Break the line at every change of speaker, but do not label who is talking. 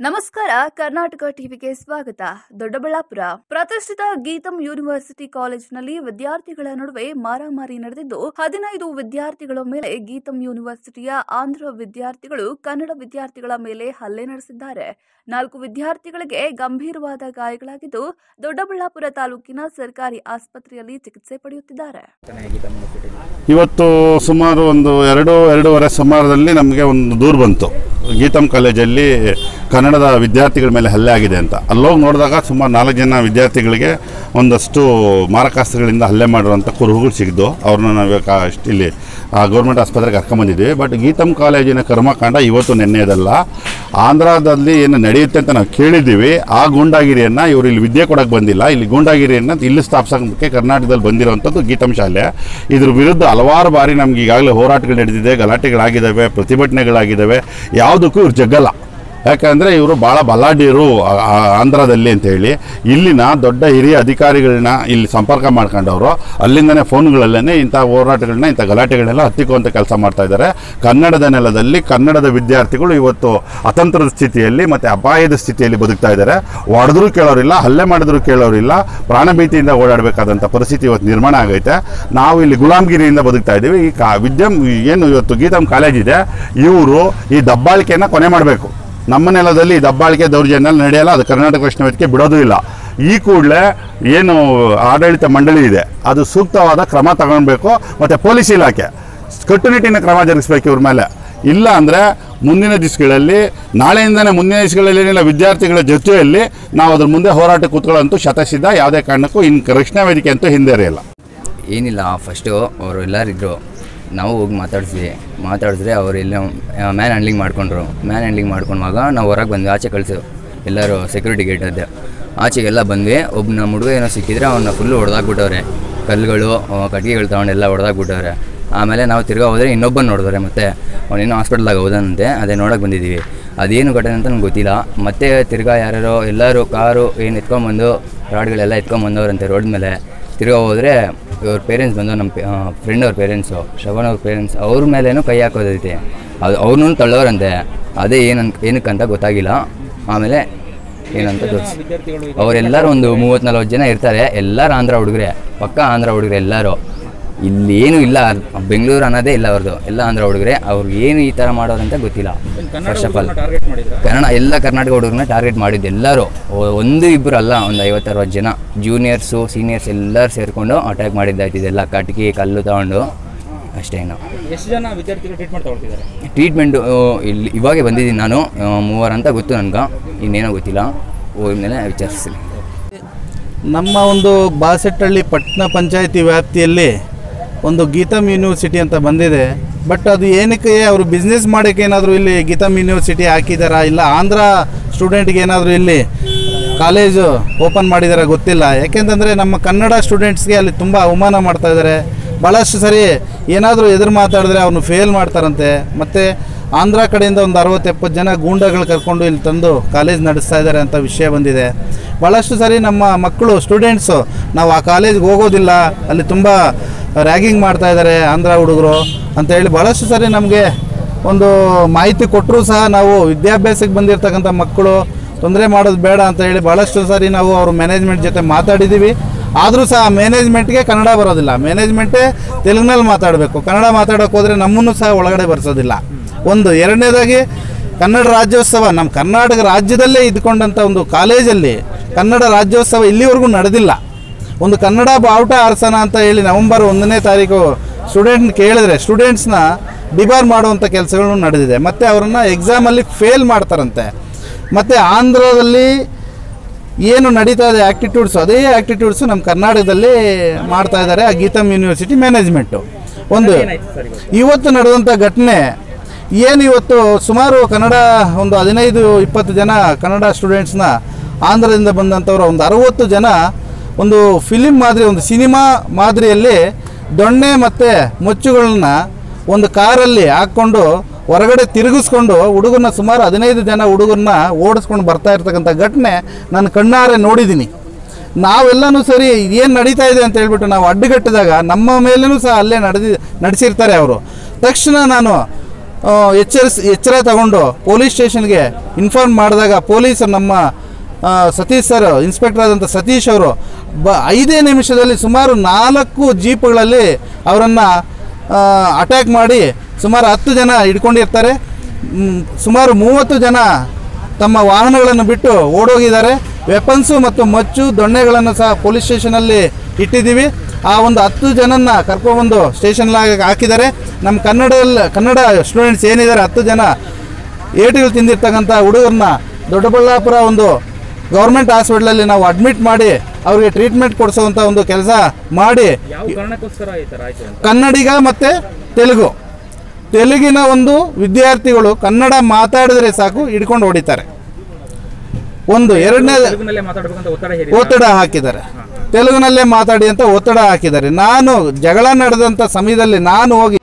ನಮಸ್ಕಾರ ಕರ್ನಾಟಕ ಟಿವಿಗೆ ಸ್ವಾಗತ ದೊಡ್ಡಬಳ್ಳಾಪುರ ಪ್ರತಿಷ್ಠಿತ ಗೀತಂ ಯೂನಿವರ್ಸಿಟಿ ಕಾಲೇಜಿನಲ್ಲಿ ವಿದ್ಯಾರ್ಥಿಗಳ ನಡುವೆ ಮಾರಾಮಾರಿ ನಡೆದಿದ್ದು ಹದಿನೈದು ವಿದ್ಯಾರ್ಥಿಗಳ ಮೇಲೆ ಗೀತಂ ಯೂನಿವರ್ಸಿಟಿಯ ಆಂಧ್ರ ವಿದ್ಯಾರ್ಥಿಗಳು ಕನ್ನಡ ವಿದ್ಯಾರ್ಥಿಗಳ ಮೇಲೆ ಹಲ್ಲೆ ನಡೆಸಿದ್ದಾರೆ ನಾಲ್ಕು ವಿದ್ಯಾರ್ಥಿಗಳಿಗೆ ಗಂಭೀರವಾದ ಗಾಯಗಳಾಗಿದ್ದು ದೊಡ್ಡಬಳ್ಳಾಪುರ ತಾಲೂಕಿನ ಸರ್ಕಾರಿ ಆಸ್ಪತ್ರೆಯಲ್ಲಿ ಚಿಕಿತ್ಸೆ ಪಡೆಯುತ್ತಿದ್ದಾರೆ
ಇವತ್ತು ಸುಮಾರು ಒಂದು ಎರಡು ಎರಡೂವರೆ ಸುಮಾರದಲ್ಲಿ ನಮಗೆ ಒಂದು ದೂರು ಬಂತು ಗೀತಮ್ ಕಾಲೇಜಲ್ಲಿ ಕನ್ನಡದ ವಿದ್ಯಾರ್ಥಿಗಳ ಮೇಲೆ ಹಲ್ಲೆ ಆಗಿದೆ ಅಂತ ಅಲ್ಲೋಗಿ ನೋಡಿದಾಗ ಸುಮಾರು ನಾಲ್ಕು ಜನ ವಿದ್ಯಾರ್ಥಿಗಳಿಗೆ ಒಂದಷ್ಟು ಮಾರಕಾಸ್ತ್ರಗಳಿಂದ ಹಲ್ಲೆ ಮಾಡಿರುವಂಥ ಕುರುಹುಗಳು ಸಿಗಿದ್ದು ಅವ್ರನ್ನ ನಾವು ಇವಾಗ ಅಷ್ಟ್ ಇಲ್ಲಿ ಗೌರ್ಮೆಂಟ್ ಆಸ್ಪತ್ರೆಗೆ ಕರ್ಕೊಂಬಂದಿದ್ವಿ ಬಟ್ ಗೀತಮ್ ಕಾಲೇಜಿನ ಕರ್ಮಕಾಂಡ ಇವತ್ತು ನೆನ್ನೆದಲ್ಲ ಆಂಧ್ರದಲ್ಲಿ ಏನು ನಡೆಯುತ್ತೆ ಅಂತ ನಾವು ಕೇಳಿದ್ದೀವಿ ಆ ಗೂಂಡಾಗಿರಿಯನ್ನು ಇವರು ಇಲ್ಲಿ ವಿದ್ಯೆ ಕೊಡೋಕ್ಕೆ ಬಂದಿಲ್ಲ ಇಲ್ಲಿ ಗೂಂಡಾಗಿರಿಯನ್ನು ಇಲ್ಲಿ ಸ್ಥಾಪಿಸೋಕ್ಕೆ ಕರ್ನಾಟಕದಲ್ಲಿ ಬಂದಿರುವಂಥದ್ದು ಗೀತಮ್ ಶಾಲೆ ಇದ್ರ ವಿರುದ್ಧ ಹಲವಾರು ಬಾರಿ ನಮ್ಗೆ ಈಗಾಗಲೇ ಹೋರಾಟಗಳು ನಡೆದಿದೆ ಗಲಾಟೆಗಳಾಗಿದ್ದಾವೆ ಪ್ರತಿಭಟನೆಗಳಾಗಿದ್ದಾವೆ ಯಾವುದಕ್ಕೂ ಇವ್ರು ಜಗ್ಗಲ್ಲ ಯಾಕಂದರೆ ಇವರು ಭಾಳ ಬಲಾಢ್ಯರು ಆ- ಆ- ಆಂಧ್ರದಲ್ಲಿ ಅಂತ ಹೇಳಿ ಇಲ್ಲಿನ ದೊಡ್ಡ ಹಿರಿಯ ಅಧಿಕಾರಿಗಳನ್ನ ಇಲ್ಲಿ ಸಂಪರ್ಕ ಮಾಡ್ಕೊಂಡವರು ಅಲ್ಲಿಂದನೇ ಫೋನ್ಗಳಲ್ಲೇ ಇಂಥ ಹೋರಾಟಗಳನ್ನ ಇಂಥ ಗಲಾಟೆಗಳನ್ನೆಲ್ಲ ಹತ್ತಿಕ್ಕುವಂಥ ಕೆಲಸ ಮಾಡ್ತಾ ಇದ್ದಾರೆ ಕನ್ನಡದ ನೆಲದಲ್ಲಿ ಕನ್ನಡದ ವಿದ್ಯಾರ್ಥಿಗಳು ಇವತ್ತು ಅತಂತ್ರದ ಸ್ಥಿತಿಯಲ್ಲಿ ಮತ್ತು ಅಪಾಯದ ಸ್ಥಿತಿಯಲ್ಲಿ ಬದುಕ್ತಾ ಇದ್ದಾರೆ ಹೊಡೆದ್ರು ಕೇಳೋರಿಲ್ಲ ಹಲ್ಲೆ ಮಾಡಿದ್ರು ಕೇಳೋರಿಲ್ಲ ಪ್ರಾಣಭೀತಿಯಿಂದ ಓಡಾಡಬೇಕಾದಂಥ ಪರಿಸ್ಥಿತಿ ಇವತ್ತು ನಿರ್ಮಾಣ ಆಗೈತೆ ನಾವು ಇಲ್ಲಿ ಗುಲಾಮ್ಗಿರಿಯಿಂದ ಬದುಕ್ತಾ ಇದ್ದೀವಿ ಈ ಕಾ ವಿದ್ಯಮ್ ಏನು ಇವತ್ತು ಗೀತಮ್ ಕಾಲೇಜ್ ಇದೆ ಇವರು ಈ ದಬ್ಬಾಳಿಕೆಯನ್ನು ಕೊನೆ ಮಾಡಬೇಕು ನಮ್ಮ ನೆಲದಲ್ಲಿ ಈ ದಬ್ಬಾಳಿಕೆ ದೌರ್ಜನ್ಯ ನಡೆಯಲ್ಲ ಅದು ಕರ್ನಾಟಕ ವೈಷ್ಣವ ವೇದಿಕೆ ಬಿಡೋದು ಇಲ್ಲ ಈ ಕೂಡಲೇ ಏನು ಆಡಳಿತ ಮಂಡಳಿ ಇದೆ ಅದು ಸೂಕ್ತವಾದ ಕ್ರಮ ತಗೊಳ್ಬೇಕು ಮತ್ತು ಪೊಲೀಸ್ ಇಲಾಖೆ ಕಟ್ಟುನಿಟ್ಟಿನ ಕ್ರಮ ಜರುಗಿಸ್ಬೇಕು ಇವ್ರ ಮೇಲೆ ಇಲ್ಲ ಅಂದರೆ ಮುಂದಿನ ದಿವಸಗಳಲ್ಲಿ ನಾಳೆಯಿಂದನೇ ಮುಂದಿನ ದಿವಸಗಳಲ್ಲಿ ಏನಿಲ್ಲ ವಿದ್ಯಾರ್ಥಿಗಳ ಜೊತೆಯಲ್ಲಿ ನಾವು ಅದ್ರ ಮುಂದೆ ಹೋರಾಟ ಕೂತ್ಕೊಳ್ಳೋಂತೂ ಶತಸಿದ್ಧ ಯಾವುದೇ ಕಾರಣಕ್ಕೂ ಇನ್ನು ರಕ್ಷಣಾ ವೇದಿಕೆ ಅಂತೂ ಹಿಂದೇರಿಯಲ್ಲ
ಏನಿಲ್ಲ ಫಸ್ಟು ಅವರು ಎಲ್ಲರಿದ್ದರು ನಾವು ಹೋಗಿ ಮಾತಾಡಿದ್ವಿ ಮಾತಾಡಿದ್ರೆ ಅವರು ಎಲ್ಲ ಮ್ಯಾನ್ ಹ್ಯಾಂಡ್ಲಿಂಗ್ ಮಾಡ್ಕೊಂಡ್ರು ಮ್ಯಾನ್ ಹ್ಯಾಂಡ್ಲಿಂಗ್ ಮಾಡ್ಕೊಂಡಾಗ ನಾವು ಹೊರಗೆ ಬಂದ್ವಿ ಆಚೆ ಕಳಿಸು ಎಲ್ಲರೂ ಸೆಕ್ಯೂರಿಟಿ ಗೇಟ್ ಅದೇ ಆಚೆಗೆಲ್ಲ ಬಂದ್ವಿ ಒಬ್ಬ ನಮ್ಮ ಹುಡುಗ ಏನೋ ಸಿಕ್ಕಿದ್ರೆ ಅವನ್ನ ಫುಲ್ಲು ಹೊಡೆದಾಕ್ಬಿಟ್ಟವ್ರೆ ಕಲ್ಲುಗಳು ಆ, ಕಟ್ಟಿಗೆಗಳು ತೊಗೊಂಡೆಲ್ಲ ಹೊಡೆದಾಕ್ಬಿಟ್ಟವ್ರೆ ಆಮೇಲೆ ನಾವು ತಿರ್ಗಾ ಹೋದರೆ ಇನ್ನೊಬ್ಬನ ನೋಡಿದ್ರೆ ಮತ್ತೆ ಅವನೇನೋ ಹಾಸ್ಪಿಟ್ಲಾಗ ಹೋದಂತೆ ಅದೇ ನೋಡೋಕೆ ಬಂದಿದ್ದೀವಿ ಅದೇನು ಘಟನೆ ಅಂತ ನಂಗೆ ಗೊತ್ತಿಲ್ಲ ಮತ್ತೆ ತಿರ್ಗಾ ಯಾರ್ಯಾರೋ ಎಲ್ಲರೂ ಕಾರು ಏನು ಎತ್ಕೊಂಬಂದು ರಾಡ್ಗಳೆಲ್ಲ ಎತ್ಕೊಂಬಂದವ್ರಂತೆ ರೋಡ್ ಮೇಲೆ ತಿರ್ಗಾ ಹೋದರೆ ಇವ್ರ ಪೇರೆಂಟ್ಸ್ ಬಂದು ನಮ್ಮ ಫ್ರೆಂಡ್ ಅವ್ರ ಪೇರೆಂಟ್ಸು ಶ್ರವಣ್ ಅವ್ರ ಪೇರೆಂಟ್ಸ್ ಅವ್ರ ಮೇಲೇನೂ ಕೈ ಹಾಕೋದೈತೆ ಅದು ಅವ್ರನ್ನೂ ತಳ್ಳೋರಂತೆ ಅದೇ ಏನನ್ ಏನಕ್ಕಂತ ಗೊತ್ತಾಗಿಲ್ಲ ಆಮೇಲೆ ಏನಂತ ತೋರಿಸಿ ಅವರೆಲ್ಲರೂ ಒಂದು ಮೂವತ್ತು ನಲ್ವತ್ತು ಜನ ಇರ್ತಾರೆ ಎಲ್ಲರೂ ಆಂಧ್ರ ಹುಡುಗರೆ ಪಕ್ಕ ಆಂಧ್ರ ಹುಡುಗರೆ ಎಲ್ಲರೂ ಇಲ್ಲೇನು ಇಲ್ಲ ಬೆಂಗಳೂರು ಅನ್ನೋದೇ ಇಲ್ಲ ಅವ್ರದ್ದು ಎಲ್ಲ ಆಂಧ್ರ ಹುಡುಗರೆ ಅವ್ರಿಗೆ ಏನು ಈ ಥರ ಮಾಡೋರಂತ ಗೊತ್ತಿಲ್ಲ ಫಸ್ಟ್ ಆಫ್ ಆಲ್ ಕನ್ನಡ ಎಲ್ಲ ಕರ್ನಾಟಕ ಹುಡುಗರನ್ನ ಟಾರ್ಗೆಟ್ ಮಾಡಿದ್ದು ಎಲ್ಲರೂ ಒ- ಒಂದು ಇಬ್ಬರು ಅಲ್ಲ ಒಂದು ಐವತ್ತರವತ್ತು ಜನ ಜೂನಿಯರ್ಸು ಸೀನಿಯರ್ಸ್ ಎಲ್ಲರೂ ಸೇರಿಕೊಂಡು ಅಟ್ಯಾಕ್ ಮಾಡಿದ್ದಾಯ್ತು ಇದೆಲ್ಲ ಕಟ್ಗೆ ಕಲ್ಲು ತಗೊಂಡು ಅಷ್ಟೇ ಇನ್ನು
ಎಷ್ಟು ಜನ ವಿದ್ಯಾರ್ಥಿಗಳು ಟ್ರೀಟ್ಮೆಂಟ್ ತಗೊಳ್ತಿದ್ದಾರೆ
ಟ್ರೀಟ್ಮೆಂಟು ಇಲ್ಲಿ ಇವಾಗೆ ಬಂದಿದ್ದೀನಿ ನಾನು ಆ, ಮೂವರು ಅಂತ ಗೊತ್ತು ನನಗೆ ಇನ್ನೇನೋ ಗೊತ್ತಿಲ್ಲ ಹೋದ್ಮೇಲೆ ವಿಚಾರಿಸ್ತೀನಿ
ನಮ್ಮ ಒಂದು ಬಾಸೆಟ್ಟಹಳ್ಳಿ ಪಟ್ಟಣ ಪಂಚಾಯತಿ ವ್ಯಾಪ್ತಿಯಲ್ಲಿ ಒಂದು ಗೀತಮ್ ಯೂನಿವರ್ಸಿಟಿ ಅಂತ ಬಂದಿದೆ ಬಟ್ ಅದು ಏನಕ್ಕೆ ಅವರು ಬಿಸ್ನೆಸ್ ಮಾಡೋಕ್ಕೆ ಏನಾದರೂ ಇಲ್ಲಿ ಗೀತಮ್ ಯೂನಿವರ್ಸಿಟಿ ಹಾಕಿದಾರಾ ಇಲ್ಲ ಆಂಧ್ರ ಸ್ಟೂಡೆಂಟ್ಗೆ ಏನಾದರೂ ಇಲ್ಲಿ ಕಾಲೇಜು ಓಪನ್ ಮಾಡಿದಾರ ಗೊತ್ತಿಲ್ಲ ಯಾಕೆಂತಂದರೆ ನಮ್ಮ ಕನ್ನಡ ಸ್ಟೂಡೆಂಟ್ಸ್ಗೆ ಅಲ್ಲಿ ತುಂಬ ಅವಮಾನ ಮಾಡ್ತಾ ಇದ್ದಾರೆ ಭಾಳಷ್ಟು ಸರಿ ಏನಾದರೂ ಎದುರು ಮಾತಾಡಿದ್ರೆ ಅವ್ರನ್ನ ಫೇಲ್ ಮಾಡ್ತಾರಂತೆ ಮತ್ತು ಆಂಧ್ರ ಕಡೆಯಿಂದ ಒಂದು ಅರವತ್ತು ಎಪ್ಪತ್ತು ಜನ ಗೂಂಡಗಳು ಕರ್ಕೊಂಡು ಇಲ್ಲಿ ತಂದು ಕಾಲೇಜ್ ನಡೆಸ್ತಾ ಇದ್ದಾರೆ ಅಂತ ವಿಷಯ ಬಂದಿದೆ ಭಾಳಷ್ಟು ಸರಿ ನಮ್ಮ ಮಕ್ಕಳು ಸ್ಟೂಡೆಂಟ್ಸು ನಾವು ಆ ಕಾಲೇಜ್ಗೆ ಹೋಗೋದಿಲ್ಲ ಅಲ್ಲಿ ತುಂಬ ರ್ಯಾಗಿಂಗ್ ಮಾಡ್ತಾ ಇದ್ದಾರೆ ಆಂಧ್ರ ಹುಡುಗರು ಅಂತ ಹೇಳಿ ಭಾಳಷ್ಟು ಸರಿ ನಮಗೆ ಒಂದು ಮಾಹಿತಿ ಕೊಟ್ಟರೂ ಸಹ ನಾವು ವಿದ್ಯಾಭ್ಯಾಸಕ್ಕೆ ಬಂದಿರತಕ್ಕಂಥ ಮಕ್ಕಳು ತೊಂದರೆ ಮಾಡೋದು ಬೇಡ ಅಂತ ಹೇಳಿ ಭಾಳಷ್ಟು ಸಾರಿ ನಾವು ಅವ್ರ ಮ್ಯಾನೇಜ್ಮೆಂಟ್ ಜೊತೆ ಮಾತಾಡಿದ್ದೀವಿ ಆದರೂ ಸಹ ಮ್ಯಾನೇಜ್ಮೆಂಟ್ಗೆ ಕನ್ನಡ ಬರೋದಿಲ್ಲ ಮ್ಯಾನೇಜ್ಮೆಂಟೇ ತೆಲುಗಿನಲ್ಲಿ ಮಾತಾಡಬೇಕು ಕನ್ನಡ ಮಾತಾಡೋಕೆ ಹೋದರೆ ನಮ್ಮನ್ನು ಸಹ ಒಳಗಡೆ ಬರ್ಸೋದಿಲ್ಲ ಒಂದು ಎರಡನೇದಾಗಿ ಕನ್ನಡ ರಾಜ್ಯೋತ್ಸವ ನಮ್ಮ ಕರ್ನಾಟಕ ರಾಜ್ಯದಲ್ಲೇ ಇದ್ಕೊಂಡಂಥ ಒಂದು ಕಾಲೇಜಲ್ಲಿ ಕನ್ನಡ ರಾಜ್ಯೋತ್ಸವ ಇಲ್ಲಿವರೆಗೂ ನಡೆದಿಲ್ಲ ಒಂದು ಕನ್ನಡ ಬಾವುಟ ಆರಿಸೋಣ ಅಂತ ಹೇಳಿ ನವೆಂಬರ್ ಒಂದನೇ ತಾರೀಕು ಸ್ಟೂಡೆಂಟ್ ಕೇಳಿದ್ರೆ ಸ್ಟೂಡೆಂಟ್ಸ್ನ ಡಿಬಾರ್ ಮಾಡುವಂಥ ಕೆಲಸಗಳು ನಡೆದಿದೆ ಮತ್ತು ಅವರನ್ನು ಎಕ್ಸಾಮಲ್ಲಿ ಫೇಲ್ ಮಾಡ್ತಾರಂತೆ ಮತ್ತು ಆಂಧ್ರದಲ್ಲಿ ಏನು ನಡೀತಾ ಇದೆ ಆ್ಯಕ್ಟಿಟ್ಯೂಡ್ಸು ಅದೇ ಆ್ಯಕ್ಟಿಟ್ಯೂಡ್ಸು ನಮ್ಮ ಕರ್ನಾಟಕದಲ್ಲಿ ಮಾಡ್ತಾ ಇದ್ದಾರೆ ಆ ಗೀತಮ್ ಯೂನಿವರ್ಸಿಟಿ ಮ್ಯಾನೇಜ್ಮೆಂಟು ಒಂದು ಇವತ್ತು ನಡೆದಂಥ ಘಟನೆ ಏನು ಇವತ್ತು ಸುಮಾರು ಕನ್ನಡ ಒಂದು ಹದಿನೈದು ಇಪ್ಪತ್ತು ಜನ ಕನ್ನಡ ಸ್ಟೂಡೆಂಟ್ಸ್ನ ಆಂಧ್ರದಿಂದ ಬಂದಂಥವ್ರು ಒಂದು ಅರವತ್ತು ಜನ ಒಂದು ಫಿಲಿಮ್ ಮಾದರಿ ಒಂದು ಸಿನಿಮಾ ಮಾದರಿಯಲ್ಲಿ ದೊಣ್ಣೆ ಮತ್ತು ಮೊಚ್ಚುಗಳನ್ನ ಒಂದು ಕಾರಲ್ಲಿ ಹಾಕ್ಕೊಂಡು ಹೊರಗಡೆ ತಿರುಗಿಸ್ಕೊಂಡು ಹುಡುಗರನ್ನ ಸುಮಾರು ಹದಿನೈದು ಜನ ಹುಡುಗರನ್ನ ಓಡಿಸ್ಕೊಂಡು ಬರ್ತಾ ಇರ್ತಕ್ಕಂಥ ಘಟನೆ ನಾನು ಕಣ್ಣಾರೆ ನೋಡಿದ್ದೀನಿ ನಾವೆಲ್ಲನೂ ಸರಿ ಏನು ನಡೀತಾ ಇದೆ ಅಂತ ಹೇಳ್ಬಿಟ್ಟು ನಾವು ಅಡ್ಡಗಟ್ಟಿದಾಗ ನಮ್ಮ ಮೇಲೂ ಸಹ ಅಲ್ಲೇ ನಡೆದಿ ನಡೆಸಿರ್ತಾರೆ ಅವರು ತಕ್ಷಣ ನಾನು ಆ, ಎಚ್ಚರಿಸ್ ಎಚ್ಚರ ತಗೊಂಡು ಪೊಲೀಸ್ ಸ್ಟೇಷನ್ಗೆ ಇನ್ಫಾರ್ಮ್ ಮಾಡಿದಾಗ ಪೊಲೀಸರು ನಮ್ಮ ಆ, ಸತೀಶ್ ಸರ್ ಇನ್ಸ್ಪೆಕ್ಟರ್ ಆದಂಥ ಸತೀಶ್ ಅವರು ಬ ಐದೇ ನಿಮಿಷದಲ್ಲಿ ಸುಮಾರು ನಾಲ್ಕು ಜೀಪ್ಗಳಲ್ಲಿ ಅವರನ್ನು ಅಟ್ಯಾಕ್ ಮಾಡಿ ಸುಮಾರು ಹತ್ತು ಜನ ಹಿಡ್ಕೊಂಡಿರ್ತಾರೆ ಮ್, ಸುಮಾರು ಮೂವತ್ತು ಜನ ತಮ್ಮ ವಾಹನಗಳನ್ನು ಬಿಟ್ಟು ಓಡೋಗಿದ್ದಾರೆ ವೆಪನ್ಸು ಮತ್ತು ಮಚ್ಚು ದೊಣ್ಣೆಗಳನ್ನು ಸಹ ಪೊಲೀಸ್ ಸ್ಟೇಷನಲ್ಲಿ ಇಟ್ಟಿದ್ದೀವಿ ಆ ಒಂದು ಹತ್ತು ಜನನ್ನ ಕರ್ಕೊಬಂದು ಸ್ಟೇಷನ್ಲಾಗ ಹಾಕಿದ್ದಾರೆ ನಮ್ಮ ಕನ್ನಡದಲ್ಲಿ ಕನ್ನಡ ಸ್ಟೂಡೆಂಟ್ಸ್ ಏನಿದ್ದಾರೆ ಹತ್ತು ಜನ ಏಟುಗಳು ತಿಂದಿರ್ತಕ್ಕಂಥ ಹುಡುಗರನ್ನ ದೊಡ್ಡಬಳ್ಳಾಪುರ ಒಂದು ಗೌರ್ಮೆಂಟ್ ಹಾಸ್ಪಿಟ್ಲಲ್ಲಿ ನಾವು ಅಡ್ಮಿಟ್ ಮಾಡಿ ಅವ್ರಿಗೆ ಟ್ರೀಟ್ಮೆಂಟ್ ಕೊಡಿಸುವಂಥ ಒಂದು ಕೆಲಸ ಮಾಡಿ
ಯಾವ ಕಾರಣಕ್ಕೋಸ್ಕರ ಈ ಥರ ಆಯಿತು ಅಂತ
ಕನ್ನಡಿಗ ಮತ್ತು ತೆಲುಗು ತೆಲುಗಿನ ಒಂದು ವಿದ್ಯಾರ್ಥಿಗಳು ಕನ್ನಡ ಮಾತಾಡಿದ್ರೆ ಸಾಕು ಹಿಡ್ಕೊಂಡು ಹೊಡಿತಾರೆ ಒಂದು ಎರಡನೇ
ತೆಲುಗಿನಲ್ಲೇ ಮಾತಾಡ್ಬೇಕಂತ ಒತ್ತಡ ಹೇರಿ
ಒತ್ತಡ ಹಾಕಿದ್ದಾರೆ ತೆಲುಗಿನಲ್ಲೇ ಮಾತಾಡಿ ಅಂತ ಒತ್ತಡ ಹಾಕಿದ್ದಾರೆ ನಾನು ಜಗಳ ನಡೆದಂಥ ಸಮಯದಲ್ಲಿ ನಾನು ಹೋಗಿ